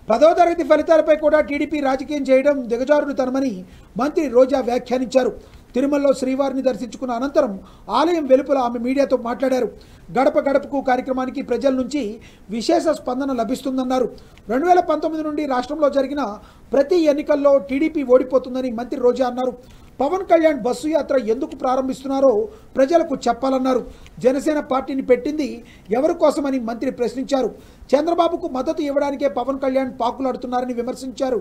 పదవ తరగతి ఫలితాలపై కూడా టీడీపీ రాజకీయం చేయడం దిగజారుడుతనమని మంత్రి రోజా వ్యాఖ్యానించారు తిరుమలలో శ్రీవారిని దర్శించుకున్న అనంతరం ఆలయం వెలుపల ఆమె మీడియాతో మాట్లాడారు గడప గడపకు కార్యక్రమానికి ప్రజల నుంచి విశేష స్పందన లభిస్తుందన్నారు రెండు వేల పంతొమ్మిది నుండి రాష్ట్రంలో జరిగిన ప్రతి ఎన్నికల్లో టీడీపీ ఓడిపోతుందని మంత్రి రోజా అన్నారు పవన్ కళ్యాణ్ బస్సు యాత్ర ఎందుకు ప్రారంభిస్తున్నారో ప్రజలకు చెప్పాలన్నారు జనసేన పార్టీని పెట్టింది ఎవరి కోసమని మంత్రి ప్రశ్నించారు చంద్రబాబుకు మద్దతు ఇవ్వడానికే పవన్ కళ్యాణ్ పాకులాడుతున్నారని విమర్శించారు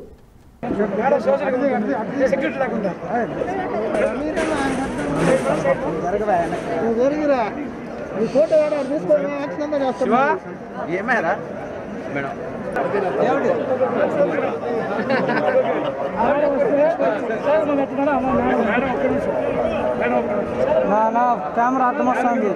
ఏమైనా మేడం నా కెమెరా అర్థం వస్తుంది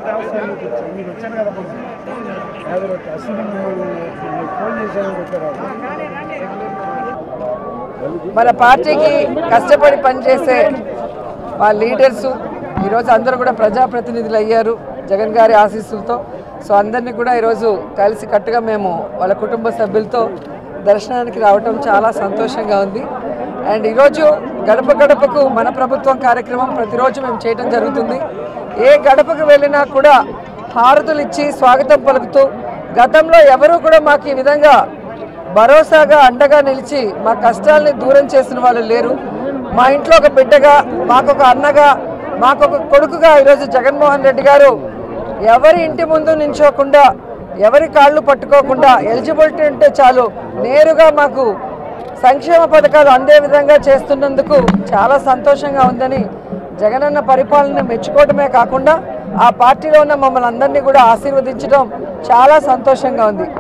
మన పార్టీకి కష్టపడి పనిచేసే మా లీడర్సు ఈరోజు అందరూ కూడా ప్రజాప్రతినిధులు అయ్యారు జగన్ గారి ఆశీస్సులతో సో అందరినీ కూడా ఈరోజు కలిసి కట్టుగా మేము వాళ్ళ కుటుంబ సభ్యులతో దర్శనానికి రావటం చాలా సంతోషంగా ఉంది అండ్ ఈరోజు గడప గడపకు మన ప్రభుత్వం కార్యక్రమం ప్రతిరోజు మేము చేయడం జరుగుతుంది ఏ గడపకు వెళ్ళినా కూడా హారతులు ఇచ్చి స్వాగతం పలుకుతూ గతంలో ఎవరూ కూడా మాకు ఈ విధంగా భరోసాగా అండగా నిలిచి మా కష్టాలని దూరం చేసిన వాళ్ళు లేరు మా ఇంట్లో ఒక బిడ్డగా మాకొక అన్నగా మాకొక కొడుకుగా ఈరోజు జగన్మోహన్ రెడ్డి గారు ఎవరి ఇంటి ముందు నించోకుండా ఎవరి కాళ్ళు పట్టుకోకుండా ఎలిజిబిలిటీ ఉంటే చాలు నేరుగా మాకు సంక్షేమ పథకాలు అందే విధంగా చేస్తున్నందుకు చాలా సంతోషంగా ఉందని జగనన్న పరిపాలన మెచ్చుకోవడమే కాకుండా ఆ పార్టీలో ఉన్న మమ్మల్ని అందరినీ కూడా ఆశీర్వదించడం చాలా సంతోషంగా ఉంది